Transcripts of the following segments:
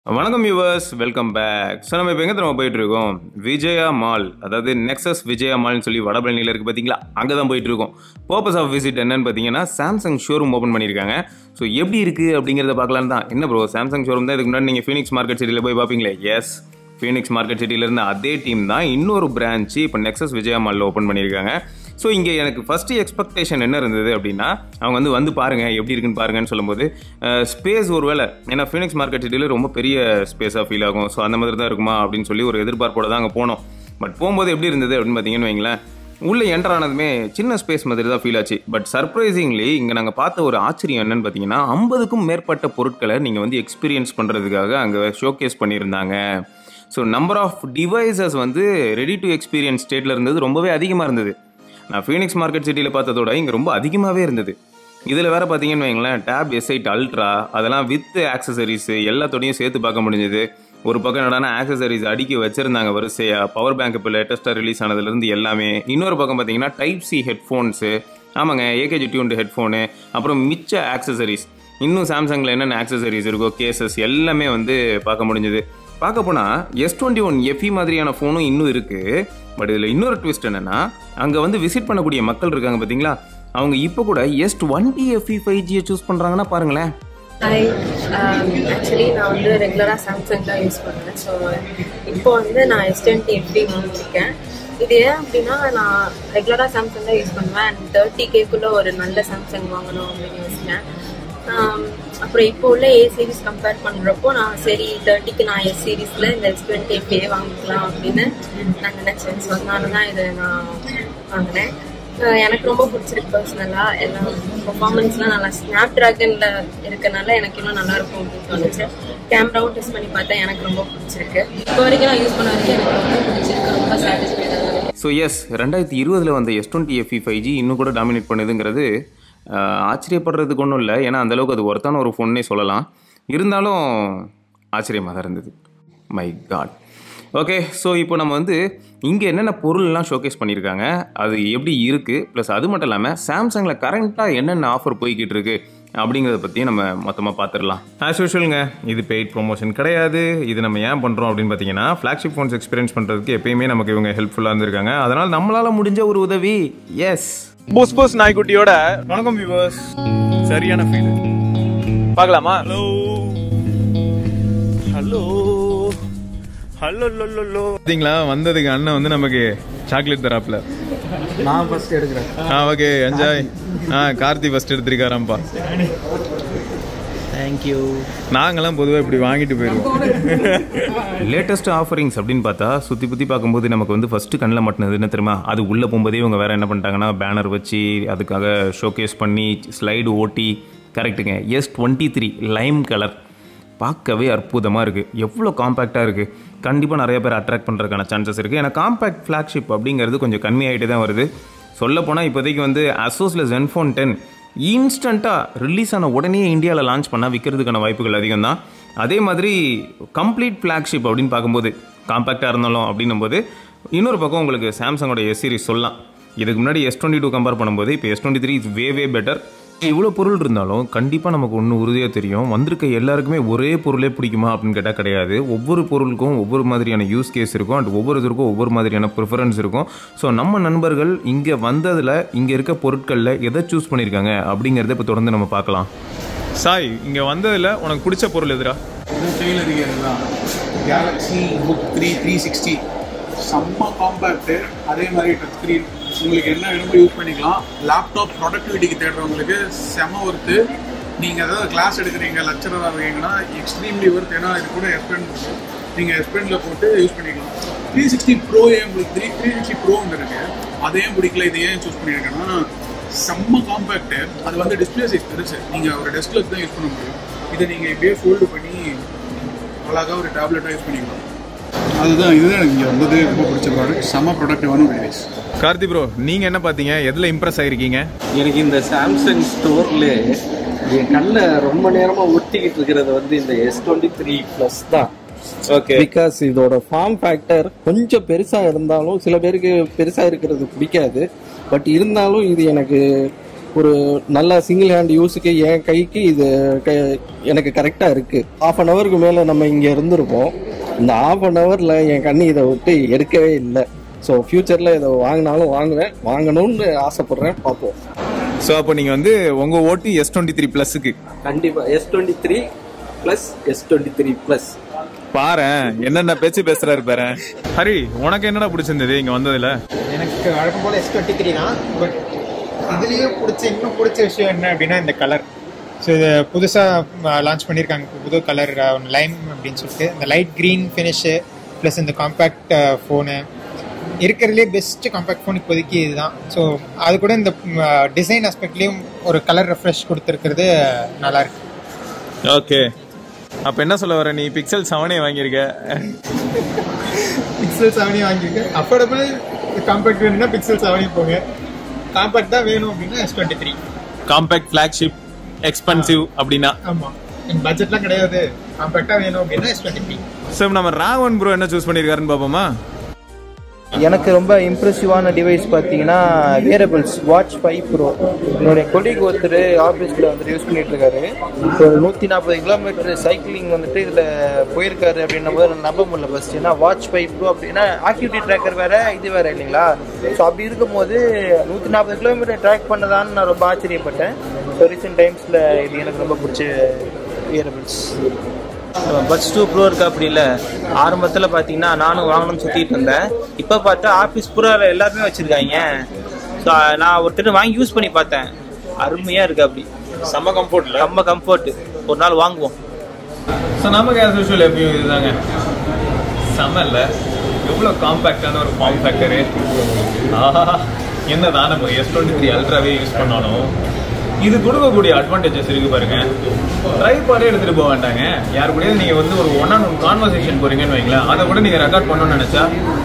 வணக்கம் viewers welcome back so நம்ம இப்போ எங்கே நம்ம போயிட்டு இருக்கோம் விஜயா மால் அதாவது நெக்ஸஸ் விஜயா மால்னு சொல்லி வடபழனியில் இருக்குது பார்த்தீங்களா அங்கே தான் போயிட்டு இருக்கோம் பர்பஸ் ஆஃப் விசிட் என்னன்னு பார்த்தீங்கன்னா சாம்சங் ஷோரூம் ஓப்பன் பண்ணியிருக்காங்க ஸோ எப்படி இருக்குது அப்படிங்கிறத பார்க்கலாம் தான் என்ன ப்ரோ சாம்சங் ஷோரூம் தான் இதுக்கு முன்னாடி நீங்கள் ஃபீனிக்ஸ் மார்க்கெட் சிட்டியில் போய் பார்ப்பீங்களே எஸ் ஃபீனிக்ஸ் மார்க்கெட் சிட்டியில் இருந்த அதே டீம் தான் இன்னொரு பிரான்ச்சு இப்போ நெக்ஸஸ் விஜயா மாலில் ஓப்பன் பண்ணியிருக்காங்க ஸோ இங்கே எனக்கு ஃபஸ்ட்டு எக்ஸ்பெக்டேஷன் என்ன இருந்தது அப்படின்னா அவங்க வந்து வந்து பாருங்கள் எப்படி இருக்குன்னு பாருங்கன்னு சொல்லும்போது ஸ்பேஸ் ஒரு வேலை ஏன்னா ஃபீனிக்ஸ் மார்க்கெட் சிட்டியில் ரொம்ப பெரிய ஸ்பேஸாக ஃபீல் ஆகும் ஸோ அந்த மாதிரி தான் இருக்குமா அப்படின்னு சொல்லி ஒரு எதிர்பார்ப்போட தான் அங்கே போனோம் பட் போகும்போது எப்படி இருந்தது அப்படின்னு பார்த்தீங்கன்னு வைங்களேன் உள்ளே என்டர் ஆனதுமே சின்ன ஸ்பேஸ் மாதிரி தான் ஃபீல் ஆச்சு பட் சர்ப்ரைசிங்லி இங்கே நாங்கள் பார்த்த ஒரு ஆச்சரியம் என்னன்னு பார்த்தீங்கன்னா ஐம்பதுக்கும் மேற்பட்ட பொருட்களை நீங்கள் வந்து எக்ஸ்பீரியன்ஸ் பண்ணுறதுக்காக அங்கே ஷோகேஸ் பண்ணியிருந்தாங்க ஸோ நம்பர் ஆஃப் டிவைசஸ் வந்து ரெடி டு எக்ஸ்பீரியன்ஸ் ஸ்டேட்டில் இருந்தது ரொம்பவே அதிகமாக இருந்தது நான் ஃபீனிக்ஸ் மார்க்கெட் சிட்டியில் பார்த்ததோட இங்கே ரொம்ப அதிகமாகவே இருந்தது இதில் வேறு பார்த்தீங்கன்னு வைங்களேன் டேப் எஸ்ஐட் அல்ட்ரா அதெல்லாம் வித் ஆக்சசரிஸ் எல்லாத்தோடையும் சேர்த்து பார்க்க முடிஞ்சது ஒரு பக்கம் என்னடானா ஆக்சசரிஸ் அடுக்கி வச்சிருந்தாங்க வரிசையாக பவர் பேங்க் இப்போ லேட்டஸ்ட்டாக ரிலீஸ் ஆனதுலேருந்து எல்லாமே இன்னொரு பக்கம் பார்த்தீங்கன்னா டைப் சி ஹெட்ஃபோன்ஸு ஆமாங்க ஏகேஜி டியூன்டு ஹெட்ஃபோனு அப்புறம் மிச்ச ஆக்சசரிஸ் இன்னும் சாம்சங்கில் என்னென்ன ஆக்சசரிஸ் இருக்கோ கேசஸ் எல்லாமே வந்து பார்க்க முடிஞ்சது பார்க்க போனால் எஸ் டுவெண்ட்டி ஒன் எஃப்இ மாதிரியான ஃபோனும் இன்னும் இருக்குது பட் இதில் இன்னொரு ட்விஸ்ட் என்னென்னா அங்கே வந்து விசிட் பண்ணக்கூடிய மக்கள் இருக்காங்க பார்த்தீங்களா அவங்க இப்போ கூட எஸ் டுவெண்ட்டி எஃப்இ ஃபைவ் ஜியை சூஸ் பண்ணுறாங்கன்னா பாருங்களேன் ஹாய் ஆக்சுவலி நான் வந்து ரெகுலராக சாம்சங் தான் யூஸ் பண்ணுறேன் ஸோ இப்போ வந்து நான் எஸ் டுவெண்ட்டி எஃப்டி வாங்கியிருக்கேன் இது ஏன் அப்படின்னா நான் ரெகுலராக சாம்சங் தான் யூஸ் பண்ணுவேன் அண்ட் தேர்ட்டி கேக்குள்ளே ஒரு நல்ல சாம்சங் வாங்கணும் அப்படின்னு யோசிச்சேன் ஆம், அப்புறம் இப்போ உள்ள ஏ சீரிஸ் கம்பேர் பண்ணுறப்போ நான் சரி தேர்ட்டிக்கு நான் எஸ் சீரீஸில் இந்த எஸ் டுவெண்ட்டி எஃப்டியே வாங்கிக்கலாம் அப்படின்னு நான் நினச்சேன் ஸோ அதனால தான் இதை நான் வாங்கினேன் அஹ் எனக்கு ரொம்ப பிடிச்சிருக்கு பர்சனலாக எல்லாம் பர்ஃபார்மன்ஸ்லாம் நல்லா ஸ்னாப் ட்ராகனில் இருக்கனால எனக்கு இன்னும் நல்லா இருக்கும் அப்படின்னு தோணுச்சு கேமராவும் டெஸ்ட் பண்ணி பார்த்தேன் எனக்கு ரொம்ப பிடிச்சிருக்கு இப்போ வரைக்கும் நான் யூஸ் பண்ண வரைக்கும் எனக்கு ரொம்ப பிடிச்சிருக்கு ரொம்ப சாட்டிஸ்ஃபைடாக இருக்கு ஸோ எஸ் ரெண்டாயிரத்தி இருபதில் வந்த S twenty FE five G இன்னும் கூட டாமினேட் பண்ணுதுங்கிறது ஆஹ், ஆச்சரியப்படுறதுக்கு ஒன்றும் இல்லை ஏன்னா அந்தளவுக்கு அது ஒர்த்தான ஒரு ஃபோன்னே சொல்லலாம் இருந்தாலும் ஆச்சரியமாக தான் இருந்தது மை காட் ஓகே ஸோ இப்போ நம்ம வந்து இங்கே என்னென்ன பொருள்லாம் ஷோகேஸ் பண்ணியிருக்காங்க அது எப்படி இருக்குது ப்ளஸ் அது மட்டும் இல்லாமல் சாம்சங்கில் கரண்ட்டாக என்னென்ன ஆஃபர் போய்கிட்டு இருக்கு அப்படிங்கிறத பற்றி நம்ம மொத்தமாக பார்த்துடலாம் ஆஸ் யூஷுவலுங்க இது பெய்ட் ப்ரொமோஷன் கிடையாது இது நம்ம ஏன் பண்ணுறோம் அப்படின்னு பார்த்தீங்கன்னா ஃப்ளாக்ஷிப் ஃபோன்ஸ் எக்ஸ்பீரியன்ஸ் பண்ணுறதுக்கு எப்பயுமே நமக்கு இவங்க ஹெல்ப்ஃபுல்லாக இருந்திருக்காங்க அதனால் நம்மளால் முடிஞ்ச ஒரு உதவி எஸ் போஸ் போஸ் நாய்க்குட்டியோட வணக்கம் வியூவர்ஸ் சரியான ஃபீல் பார்க்கலாமா ஹலோ ஹலோ ஹலோ லோ பார்த்தீங்களா வந்ததுக்கு அண்ணன் வந்து நமக்கு சாக்லேட் தராப்ல நான் ஃபர்ஸ்ட் எடுக்கிறேன் ஆ ஓகே என்ஜாய் ஆ கார்த்தி ஃபர்ஸ்ட் எடுத்திருக்காராம்ப்பா தேங்க்யூ நாங்கெல்லாம் பொதுவாக இப்படி வாங்கிட்டு போயிடுவோம் லேட்டஸ்ட் ஆஃபரிங்ஸ் அப்படின்னு பார்த்தா சுற்றி சுற்றி பார்க்கும்போது நமக்கு வந்து ஃபஸ்ட்டு கண்ணில் மாட்டினது என்ன தெரியுமா அது உள்ளே போகும்போதே இவங்க வேறு என்ன பண்ணிட்டாங்கன்னா பேனர் வச்சு அதுக்காக ஷோகேஸ் பண்ணி ஸ்லைடு ஓட்டி கரெக்டுங்க S twenty three lime colour பார்க்கவே அற்புதமாக இருக்குது எவ்வளோ காம்பேக்டாக இருக்குது கண்டிப்பாக நிறைய பேர் அட்ராக்ட் பண்ணுறதுக்கான சான்சஸ் இருக்குது ஏன்னா காம்பேக்ட் ஃப்ளாக்ஷிப் அப்படிங்கிறது கொஞ்சம் கம்மியாகிட்டே தான் வருது சொல்லப்போனால் இப்போதைக்கு வந்து அசோஸில் ஜென்ஃபோன் டென் இன்ஸ்டண்ட்டாக ரிலீஸ் ஆன உடனே இந்தியாவில் லான்ச் பண்ணால் விற்கிறதுக்கான வாய்ப்புகள் அதிகம் தான் அதே மாதிரி கம்ப்ளீட் ஃப்ளாக்ஷிப் அப்படின்னு பார்க்கும்போது காம்பேக்டாக இருந்தாலும் அப்படின்னும் போது இன்னொரு பக்கம் உங்களுக்கு சாம்சங்கோட எஸ் சீரிஸ் சொல்லலாம் இதுக்கு முன்னாடி எஸ் டுவெண்ட்டி டூ கம்பேர் பண்ணும்போது இப்போ S twenty three is way way better இவ்வளோ பொருள் இருந்தாலும் கண்டிப்பாக நமக்கு ஒன்று உறுதியாக தெரியும் வந்திருக்க எல்லாருக்குமே ஒரே பொருளே பிடிக்குமா அப்படின்னு கேட்டால் கிடையாது ஒவ்வொரு பொருளுக்கும் ஒவ்வொரு மாதிரியான யூஸ் கேஸ் இருக்கும் அண்ட் ஒவ்வொருத்தருக்கும் ஒவ்வொரு மாதிரியான ப்ரிஃபரன்ஸ் இருக்கும் ஸோ நம்ம நண்பர்கள் இங்கே வந்ததில் இங்கே இருக்க பொருட்களில் எதை சூஸ் பண்ணியிருக்காங்க அப்படிங்கிறத இப்போ தொடர்ந்து நம்ம பார்க்கலாம் சாய் இங்க வந்ததுல உனக்கு பிடிச்ச பொருள் எதுடா இன்னும் கையில் இருக்கிறது தான் Galaxy Book three three sixty செம்ம காம்பேக்ட்டு அதே மாதிரி டச் ஸ்க்ரீன் உங்களுக்கு என்ன வேணுமோ யூஸ் பண்ணிக்கலாம் லேப்டாப் ப்ரொடக்டிவிட்டிக்கு தேடுறவங்களுக்கு செம ஒர்த்து நீங்கள் ஏதாவது கிளாஸ் எடுக்கிறீங்க லெக்சராக இருக்கீங்கன்னா எக்ஸ்ட்ரீம்லி ஒர்த் ஏன்னா இது கூட எஸ்பென் இருக்கும் நீங்கள் எஸ்பெனில் போட்டு யூஸ் பண்ணிக்கலாம் த்ரீ சிக்ஸ்டி ப்ரோ ஏன் உங்களுக்கு த்ரீ த்ரீ சிக்ஸ்டி ப்ரோ ஒன்று இருக்குது அதை ஏன் பிடிக்கல இதை ஏன் சூஸ் பண்ணியிருக்கேன்னா செம்ம காம்பேக்ட்டு அது வந்து டிஸ்பிளே சைஸ் பெருசு நீங்கள் ஒரு டெஸ்க்ல தான் யூஸ் பண்ண முடியும் இதை நீங்கள் இப்படியே ஃபோல்டு பண்ணி அழகாக ஒரு டேப்லெட்டாக யூஸ் பண்ணிக்கலாம் அதுதான் இதுதான் எனக்கு இங்கே வந்தது ரொம்ப பிடிச்ச ப்ராடக்ட் செம்ம ப்ரொடக்டிவான டிவைஸ் கார்த்தி ப்ரோ நீங்க என்ன பார்த்தீங்க எதுல இம்ப்ரெஸ் ஆயிருக்கீங்க எனக்கு இந்த சாம்சங் ஸ்டோர்ல என் கண்ணில் ரொம்ப நேரமா ஒட்டிக்கிட்டு இருக்கிறது வந்து இந்த எஸ் டுவெண்ட்டி த்ரீ ப்ளஸ் தான் ஓகே பிகாஸ் இதோட ஃபார்ம் ஃபேக்டர் கொஞ்சம் பெருசா இருந்தாலும் சில பேருக்கு பெருசா இருக்கிறது பிடிக்காது பட் இருந்தாலும் இது எனக்கு ஒரு நல்ல சிங்கிள் ஹேண்ட் யூஸுக்கு என் கைக்கு இது க- எனக்கு கரெக்டாக இருக்குது ஆஃப் அன் ஹவருக்கு மேலே நம்ம இங்கே இருந்திருப்போம் இந்த ஆஃப் அன் ஹவரில் என் கண்ணு இதை விட்டு எடுக்கவே இல்லை ஸோ ஃப்யூச்சரில் இதை வாங்கினாலும் வாங்குவேன் வாங்கணும்னு ஆசைப்பட்றேன் பார்ப்போம் ஸோ அப்போ நீங்கள் வந்து உங்கள் ஓட்டு எஸ் டுவெண்ட்டி த்ரீ ப்ளஸுக்கு கண்டிப்பாக S twenty three plus S twenty three plus பாரு என்னென்ன பேச்சு பேசுறாரு பாரு ஹரி உனக்கு என்னடா பிடிச்சிருந்தது இங்க வந்ததுல எனக்கு வழக்கம் போல் எஸ் டுவெண்ட்டி த்ரீ தான் பட் இதுலேயும் பிடிச்ச இன்னும் பிடிச்ச விஷயம் என்ன அப்படின்னா இந்த கலர் ஸோ இது புதுசாக லான்ச் பண்ணியிருக்காங்க இப்ப புது கலர் லைம் அப்படின்னு சொல்லிட்டு இந்த லைட் க்ரீன் ஃபினிஷு ப்ளஸ் இந்த காம்பேக்ட் ஃபோனு இருக்கிறதுலே பெஸ்ட் காம்பேக்ட் ஃபோன் இப்போதைக்கு இதுதான் ஸோ அது கூட இந்த டிசைன் ஆஸ்பெக்ட்லேயும் ஒரு கலர் ரெஃப்ரெஷ் கொடுத்துருக்கிறது நல்லா இருக்கு ஓகே அப்ப என்ன சொல்ல வர நீ பிக்சல் செவனே வாங்கியிருக்க பிக்சல் செவனே வாங்கியிருக்கு அஃபோர்டபுள் காம்பேக்ட் வேணும்னா பிக்சல் செவனே போங்க காம்பேக்ட் தான் வேணும் அப்படின்னா S twenty three compact flagship expensive அப்படின்னா ஆமாம் என் பட்ஜெட்லாம் கிடையாது காம்பேக்டாக வேணும் அப்படின்னா எஸ் டுவெண்ட்டி த்ரீ ஸோ நம்ம ராகவன் ப்ரோ என்ன சூஸ் பண்ணியிருக்காருன்னு பார்ப்போமா எனக்கு ரொம்ப இம்ப்ரெசிவான டிவைஸ் பார்த்தீங்கன்னா வேரபிள்ஸ் வாட்ச் ஃபைவ் ப்ரோ என்னுடைய கொலீக் ஒருத்தர் ஆஃபீஸில் வந்துட்டு யூஸ் பண்ணிட்டு இருக்காரு இப்போ நூற்றி நாற்பது கிலோமீட்டர் சைக்கிளிங் வந்துட்டு இதில் போயிருக்காரு அப்படின்னும் போது நான் நம்ப முடியல ஃபர்ஸ்ட் ஏன்னா வாட்ச் ஃபைவ் ப்ரோ அப்படின்னா ஆக்டிவிட்டி ட்ராக்கர் வேற இது வேற இல்லைங்களா ஸோ அப்படி இருக்கும்போது நூற்றி நாற்பது கிலோமீட்டர் ட்ராக் பண்ணதான்னு நான் ரொம்ப ஆச்சரியப்பட்டேன் ஸோ ரீசெண்ட் டைம்ஸில் இது எனக்கு ரொம்ப பிடிச்ச வியரபிள்ஸ் பட்ஸ் டூ ப்ரோ இருக்கு அப்படி இல்லை ஆரம்பத்தில் பார்த்தீங்கன்னா நானும் வாங்கணும்னு சுற்றிட்டு இருந்தேன் இப்போ பார்த்தா ஆஃபீஸ் பூரா எல்லாருமே வச்சுருக்காங்க ஸோ நான் ஒருத்தர் வாங்கி யூஸ் பண்ணி பார்த்தேன் அருமையாக இருக்கு அப்படி செம்ம கம்ஃபர்ட்ல ரொம்ப கம்ஃபர்ட் ஒரு நாள் வாங்குவோம் ஸோ நமக்கு ஆஸ் யூஷுவல் எப்பயும் இதுதாங்க செம்ம இல்லை எவ்வளோ காம்பேக்டான ஒரு ஃபார்ம் ஃபேக்டரு ஆஹா என்னதான் நம்ம எஸ் டுவெண்ட்டி த்ரீ அல்ட்ராவே யூஸ் பண்ணாலும் இது கொடுக்கக்கூடிய அட்வான்டேஜஸ் இருக்கு பாருங்க ட்ரைபாடே எடுத்துட்டு போக வேண்டாங்க யார் கூடயும் நீங்க வந்து ஒரு ஒன் ஆன் ஒன் கான்வர்சேஷன் போறீங்கன்னு வைங்களேன் அதை கூட நீங்க ரெக்கார்ட் பண்ணணும்னு நினைச்சா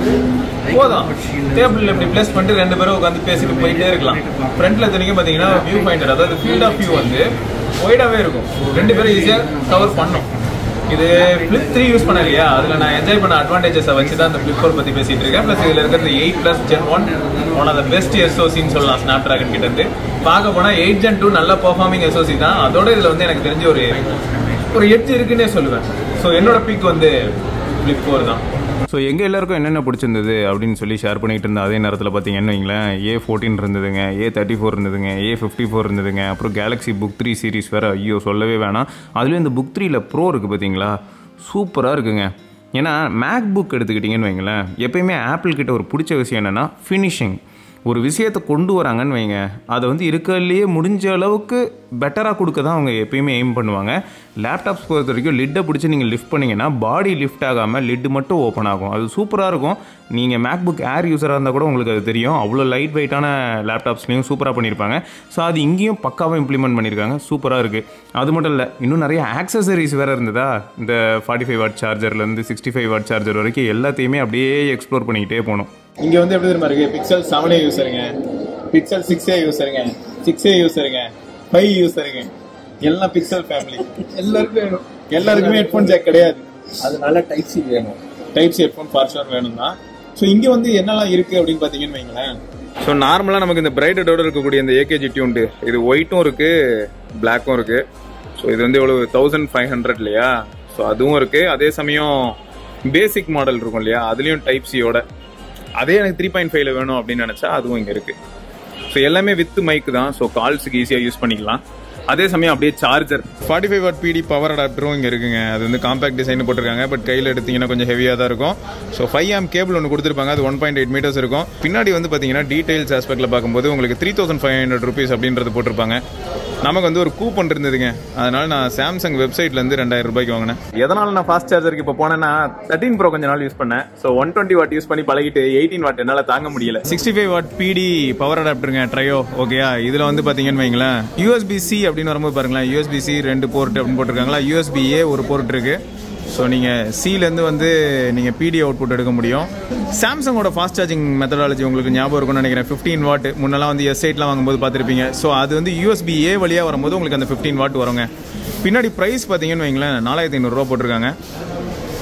போதும் டேபிள் இப்படி பிளேஸ் பண்ணிட்டு ரெண்டு பேரும் உட்காந்து பேசிட்டு போயிட்டே இருக்கலாம் ஃப்ரண்ட்ல இத்தனைக்கும் பாத்தீங்கன்னா வியூ ஃபைண்டர் அதாவது ஃபீல்ட் ஆஃப் வியூ வந்து ஒய்டாவே இருக்கும் ரெண்டு பேரும் ஈஸியா கவர் பண்ணும் இது ஃபிளிப் த்ரீ யூஸ் பண்ண இல்லையா அதில் நான் என்ஜாய் பண்ண அட்வான்டேஜஸை வச்சு தான் அந்த ஃபிளிப் ஃபோர் பற்றி பேசிட்டு இருக்கேன் ப்ளஸ் இதில் இருக்கிறது eight plus Gen one one of the best எஸ்ஓசின்னு சொல்லலாம் ஸ்னாப் ட்ராகன் கிட்ட இருந்து பார்க்க போனால் எயிட் ஜென் டூ நல்ல பர்ஃபார்மிங் எஸ்ஓசி தான் அதோட இதில் வந்து எனக்கு தெரிஞ்ச ஒரு ஒரு எட்ஜ் இருக்குன்னே சொல்லுவேன் ஸோ என்னோட பிக் வந்து ஃபிளிப் ஃபோர் தான் ஸோ எங்கள் எல்லாருக்கும் என்னென்ன பிடிச்சிருந்தது அப்படின்னு சொல்லி ஷேர் பண்ணிட்டு இருந்த அதே நேரத்தில் பார்த்தீங்கன்னு வைங்களேன் ஏ ஃபோர்டீன் இருந்ததுங்க ஏ தேர்ட்டி ஃபோர் இருந்ததுங்க ஏ ஃபிஃப்டி ஃபோர் இருந்ததுங்க அப்புறம் கேலக்ஸி புக் த்ரீ சீரிஸ் வேறு ஐயோ சொல்லவே வேணாம் அதுலேயும் இந்த புக் த்ரீல ப்ரோ இருக்குது பார்த்தீங்களா சூப்பராக இருக்குங்க ஏன்னா மேக் புக் எடுத்துக்கிட்டிங்கன்னு வைங்களேன் எப்பயுமே ஆப்பிள் கிட்ட ஒரு பிடிச்ச விஷயம் என்னென்னா ஃபினிஷிங் ஒரு விஷயத்தை கொண்டு வராங்கன்னு வைங்க அதை வந்து இருக்கிறதுலையே முடிஞ்ச அளவுக்கு பெட்டராக கொடுக்க தான் அவங்க எப்பயுமே எய்ம் பண்ணுவாங்க லேப்டாப்ஸ் பொறுத்த வரைக்கும் லிட்டை பிடிச்சி நீங்கள் லிஃப்ட் பண்ணிங்கன்னா பாடி லிஃப்ட் ஆகாமல் லிட்டு மட்டும் ஓப்பன் ஆகும் அது சூப்பராக இருக்கும் நீங்கள் மேக்புக் ஏர் யூஸராக இருந்தால் கூட உங்களுக்கு அது தெரியும் அவ்வளோ லைட் வெயிட்டான லேப்டாப்ஸ்லையும் சூப்பராக பண்ணியிருப்பாங்க ஸோ அது இங்கேயும் பக்காவாக இம்ப்ளிமெண்ட் பண்ணியிருக்காங்க சூப்பராக இருக்குது அது மட்டும் இல்லை இன்னும் நிறைய ஆக்சசரிஸ் வேறு இருந்ததா இந்த ஃபார்ட்டி ஃபைவ் வாட் சார்ஜர்லேருந்து சிக்ஸ்டி ஃபைவ் வாட் சார்ஜர் வரைக்கும் எல்லாத்தையுமே அப்படியே எக்ஸ்ப்ளோர் பண்ணிக்கிட்டே போகணும் இங்க வந்து எப்படி தெரியுமா இருக்கு பிக்சல் செவனே யூஸருங்க பிக்சல் சிக்ஸ் ஏ யூஸருங்க சிக்ஸ் ஏ யூஸருங்க ஃபைவ் யூஸருங்க எல்லாம் பிக்சல் ஃபேமிலி எல்லாருக்கும் வேணும் எல்லாருக்குமே ஹெட்ஃபோன் ஜாக் கிடையாது அதனால டைப் சி வேணும் type C headphone for sure வேணும் தான் ஸோ இங்க வந்து என்னெல்லாம் இருக்கு அப்படின்னு பாத்தீங்கன்னு வைங்களேன் ஸோ நார்மலாக நமக்கு இந்த பிரைட்டடோட இருக்கக்கூடிய இந்த ஏகேஜி டியூன்டு இது ஒயிட்டும் இருக்கு பிளாக்கும் இருக்கு ஸோ இது வந்து எவ்வளவு தௌசண்ட் ஃபைவ் ஹண்ட்ரட் இல்லையா ஸோ அதுவும் இருக்கு அதே சமயம் பேசிக் மாடல் இருக்கும் இல்லையா அதுலேயும் டைப் சியோட அதே எனக்கு த்ரீ பாயிண்ட் ஃபைவ்ல வேணும் அப்படின்னு நினச்சா அதுவும் இங்கே இருக்கு ஸோ எல்லாமே வித் மைக் தான் ஸோ கால்ஸுக்கு ஈஸியாக யூஸ் பண்ணிக்கலாம் அதே சமயம் அப்படியே charger forty five watt PD power அடாப்டரும் இங்கே இருக்குங்க அது வந்து காம்பாக்ட் டிசைன் போட்டிருக்காங்க பட் கையில் எடுத்தீங்கன்னா கொஞ்சம் ஹெவியாக தான் இருக்கும் ஸோ ஃபைவ் ஆம் கேபிள் ஒன்று கொடுத்துருப்பாங்க அது ஒன் பாயிண்ட் எயிட் மீட்டர்ஸ் இருக்கும் பின்னாடி வந்து பார்த்தீங்கன்னா டீடைல்ஸ் ஆஸ்பெக்டில் பார்க்கும்போது உங்களுக்கு three thousand five hundred rupees அப்படின்றது போட்டிருப்பாங்க நமக்கு வந்து ஒரு கூப்பன் இருந்ததுங்க அதனால நான் சாம்சங் வெப்சைட்லேருந்து ரெண்டாயிரம் ரூபாய்க்கு வாங்கினேன் எதனால நான் ஃபாஸ்ட் சார்ஜருக்கு இப்போ போனேன்னா தேர்ட்டின் ப்ரோ கொஞ்ச நாள் யூஸ் பண்ணேன் so one twenty watt use பண்ணி பழகிட்டு எயிட்டீன் வாட் என்னால் தாங்க முடியல sixty five watt PD power அடாப்டருங்க ட்ரையோ ஓகேயா இதில் வந்து பார்த்தீங்கன்னு வைங்களேன் யூஎஸ்பி சி அப்படின்னு வரும்போது பாருங்களேன் யூஎஸ்பி சி ரெண்டு போர்ட் அப்படின்னு போட்டிருக்காங்களா யூஎஸ்பி ஏ ஒரு போர்ட் இருக்கு ஸோ நீங்கள் சிலேருந்து வந்து நீங்கள் பிடி அவுட்புட் எடுக்க முடியும் சாம்சங்கோட ஃபாஸ்ட் சார்ஜிங் மெத்தடாலஜி உங்களுக்கு ஞாபகம் இருக்கும்னு நினைக்கிறேன் ஃபிஃப்டீன் வாட் முன்னெல்லாம் வந்து எஸ் எயிட்லாம் வாங்கும்போது பார்த்துருப்பீங்க ஸோ அது வந்து யூஎஸ்பி ஏ வழியாக வரும்போது உங்களுக்கு அந்த ஃபிஃப்டீன் வாட் வருங்க பின்னாடி ப்ரைஸ் பார்த்தீங்கன்னு வைங்களேன் நாலாயிரத்தி ஐநூறுரூவா போட்டிருக்காங்க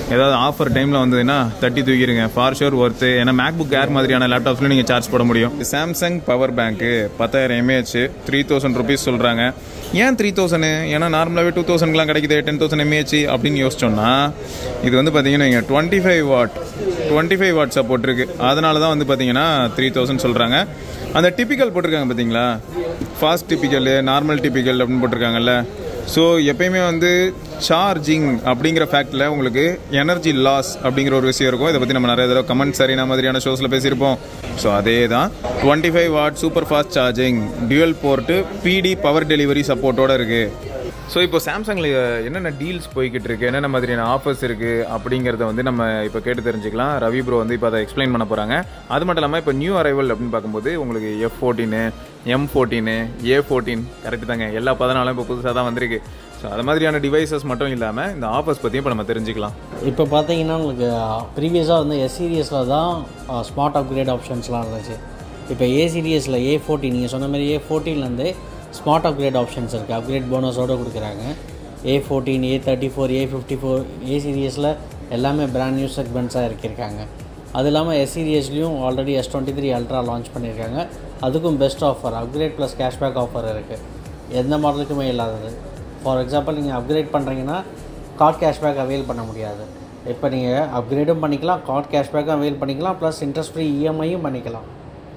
ஏதாவது ஆஃபர் டைமில் வந்ததுன்னா தட்டி தூக்கிடுங்க ஃபார் ஷோர் ஒர்த்து ஏன்னா மேக் புக் ஏர் மாதிரியான லேப்டாப்ஸ்ல நீங்கள் சார்ஜ் போட முடியும் சாம்சங் பவர் பேங்க்கு பத்தாயிரம் எம்ஏஹெச் த்ரீ தௌசண்ட் ருபீஸ் சொல்கிறாங்க ஏன் த்ரீ தௌசண்ட் ஏன்னா நார்மலாகவே டூ தௌசண்ட்லாம் கிடைக்குது டென் தௌசண்ட் எம்ஏஹெச் அப்படின்னு யோசிச்சோம்னா இது வந்து பார்த்தீங்கன்னா இங்கே twenty five watt twenty five watt support இருக்குது அதனால தான் வந்து பார்த்தீங்கன்னா த்ரீ தௌசண்ட் சொல்கிறாங்க அந்த டிப்பிக்கல் போட்டிருக்காங்க பார்த்தீங்களா ஃபாஸ்ட் டிப்பிக்கல் நார்மல் டிப்பிக்கல் அப்படின்னு போட்டிருக்காங்கல்ல ஸோ எப்பயுமே வந்து சார்ஜிங் அப்படிங்கிற ஃபேக்டில் உங்களுக்கு எனர்ஜி லாஸ் அப்படிங்கிற ஒரு விஷயம் இருக்கும் இதை பற்றி நம்ம நிறைய தடவை கமெண்ட் சரினா மாதிரியான ஷோஸில் பேசியிருப்போம் ஸோ அதே தான் twenty five watt super fast charging dual port PD power delivery சப்போர்ட்டோட இருக்குது ஸோ இப்போ சாம்சங்கில் என்னென்ன டீல்ஸ் போய்கிட்டு இருக்கு என்னென்ன மாதிரியான ஆஃபர்ஸ் இருக்குது அப்படிங்கிறத வந்து நம்ம இப்போ கேட்டு தெரிஞ்சுக்கலாம் ரவி ப்ரோ வந்து இப்போ அதை எக்ஸ்பிளைன் பண்ண போகிறாங்க அது மட்டும் இல்லாமல் இப்போ நியூ அரைவல் அப்படின்னு பார்க்கும்போது உங்களுக்கு எஃப் ஃபோர்டீனு எம் ஃபோர்டீனு ஏ ஃபோர்டீன் கரெக்டு தாங்க எல்லா பதினாலும் இப்போ புதுசாக தான் வந்திருக்கு ஸோ அது மாதிரியான டிவைசஸ் மட்டும் இல்லாமல் இந்த ஆஃபர்ஸ் பற்றியும் இப்போ நம்ம தெரிஞ்சுக்கலாம் இப்போ பார்த்தீங்கன்னா உங்களுக்கு ப்ரீவியஸாக வந்து எஸ் சீரியஸில் தான் ஸ்மார்ட் அப்கிரேட் ஆப்ஷன்ஸ்லாம் இருந்துச்சு இப்போ ஏ சீரியஸில் ஏ ஃபோர்டீன் நீங்கள் சொன்ன மாதிரி ஏ ஃபோர்டீன்லேருந்து ஸ்மார்ட் அப்கிரேட் ஆப்ஷன்ஸ் இருக்குது அப்கிரேட் போனஸோடு கொடுக்குறாங்க A fourteen A thirty four A fifty four A சீரியஸில் எல்லாமே பிராண்ட் நியூ செக்மெண்ட்ஸாக இறக்கியிருக்காங்க அது இல்லாமல் எஸ் சீரியஸ்லேயும் already S twenty three ultra launch பண்ணியிருக்காங்க அதுக்கும் best offer upgrade plus cashback offer இருக்குது எந்த மாடலுக்குமே இல்லாதது ஃபார் எக்ஸாம்பிள் நீங்கள் அப்கிரேட் பண்ணுறீங்கன்னா கார்ட் கேஷ்பேக் அவைல் பண்ண முடியாது இப்போ நீங்கள் அப்கிரேடும் பண்ணிக்கலாம் கார்ட் கேஷ்பேக்கும் அவைல் பண்ணிக்கலாம் ப்ளஸ் இன்ட்ரெஸ்ட் ஃப்ரீ இஎம்ஐயும் பண்ணிக்கலாம்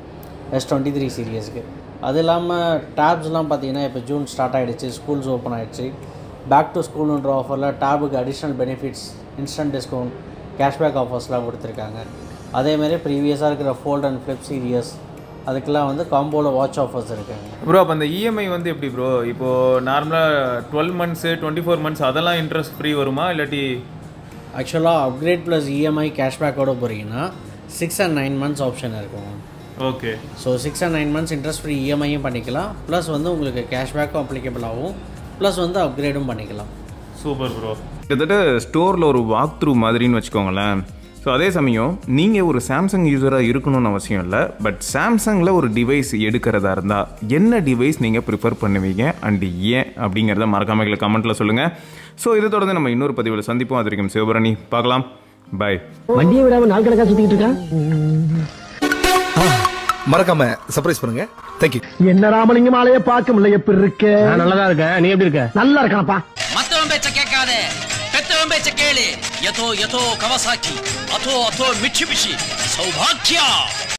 எஸ் டுவெண்ட்டி த்ரீ சீரியஸ்க்கு அது இல்லாமல் டேப்ஸ்லாம் பார்த்தீங்கன்னா இப்போ ஜூன் ஸ்டார்ட் ஆகிடுச்சு ஸ்கூல்ஸ் ஓப்பன் ஆகிடுச்சு பேக் டு ஸ்கூல்ன்ற ஆஃபரில் டேபுக்கு additional benefits instant discount cashback ஆஃபர்ஸ்லாம் கொடுத்துருக்காங்க அதேமாதிரி ப்ரீவியஸாக இருக்கிற ஃபோல்ட் அண்ட் ஃப்ளிப் சீரியஸ் அதுக்கெல்லாம் வந்து காம்போவில் வாட்ச் ஆஃபர்ஸ் இருக்காங்க ப்ரோ அப்போ அந்த இஎம்ஐ வந்து எப்படி ப்ரோ இப்போது நார்மலாக twelve months twenty four months அதெல்லாம் இன்ட்ரெஸ்ட் ஃப்ரீ வருமா இல்லாட்டி ஆக்சுவலாக அப்கிரேட் ப்ளஸ் இஎம்ஐ கேஷ்பேக்கோட போகிறீங்கன்னா six and nine months option இருக்கும் okay so six and nine months interest free இஎம்ஐயும் பண்ணிக்கலாம் ப்ளஸ் வந்து உங்களுக்கு கேஷ்பேக்கும் அப்ளிகபிள் ஆகும் ப்ளஸ் வந்து அப்கிரேடும் பண்ணிக்கலாம் சூப்பர் ப்ரோ கிட்டத்தட்ட ஸ்டோரில் ஒரு வாக் த்ரூ மாதிரின்னு வச்சுக்கோங்களேன் ஸோ அதே சமயம் நீங்கள் ஒரு சாம்சங் யூஸராக இருக்கணும்னு அவசியம் இல்லை பட் சாம்சங்கில் ஒரு டிவைஸ் எடுக்கிறதா இருந்தால் என்ன டிவைஸ் நீங்கள் ப்ரிஃபர் பண்ணுவீங்க அண்ட் ஏன் அப்படிங்கிறத மறக்காம எங்களுக்கு கமெண்ட்டில் சொல்லுங்கள் ஸோ இதை தொடர்ந்து நம்ம இன்னொரு பதிவில் சந்திப்போம் அது வரைக்கும் சிவபரணி பார்க்கலாம் பாய் வண்டியை விடாம நாள் கணக்கா சுத்திட்டு இருக்கான் மறக்காம சர்ப்ரைஸ் பண்ணுங்க தேங்க்யூ என்ன ராமலிங்கம் ஆலைய பார்க்க முடியல எப்படி இருக்க நல்லதா இருக்க நீ எப்படி இருக்க நல்லா இருக்கானப்பா மத்தவன் பேச்ச கேட்காத பெத்தவன் பேச்ச கேளு யதோ யதோ கவசாக்கி அதோ அதோ மிட்சுபிஷி சௌபாக்கியா